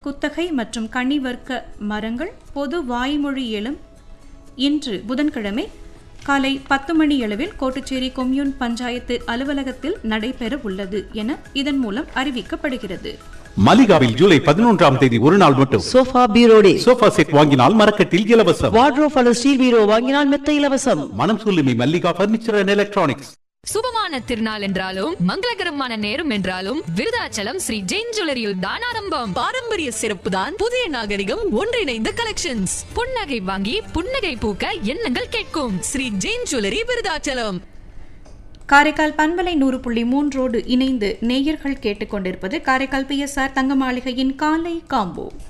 குத்தகை மற்றும் கனிவர்க்க மரங்கள் பொது வாய்மொழியியலும் இன்று புதன்கிழமை காலை பத்து மணியளவில் கோட்டுச்சேரி கொம்யூன் பஞ்சாயத்து அலுவலகத்தில் நடைபெற உள்ளது என இதன் மூலம் அறிவிக்கப்படுகிறது மலிகாவில் ஜூலை பதினொன்றாம் தேதி ஒரு நாள் மட்டும் sofa bureau day sofa set வாங்கினால் மரக்கட்டில் இலவசம் வார்ட்ரோப் அல்லது ஸ்டீல் பீரோ வாங்கினால் மெத்த இலவசம் மனம் சொல்லுமி மல்லிகா பர்னிச்சர் அண்ட் எலக்ட்ரானிக்ஸ் சுபமான திருநாள் என்றாலும் மங்களகரமான நேரம் என்றாலும் விருதாச்சலம் ஸ்ரீ ஜெயின் ஜுவல்லரியில் தான் ஆரம்பம் பாரம்பரிய சிறப்பு தான் புதிய நாகரிகம் ஒன்றிணைந்த கலெக்ஷன்ஸ் புன்னகை வாங்கி புன்னகை பூக்க எண்ணங்கள் கேட்கும் ஸ்ரீ ஜெயின் ஜுவல்லரி விருதாச்சலம் காரைக்கால் பண்பலை நூறு புள்ளி மூன்றோடு இணைந்து நேயர்கள் கேட்டுக்கொண்டிருப்பது காரைக்கால் பிஎஸ்ஆர் தங்க மாளிகையின் காலை காம்போ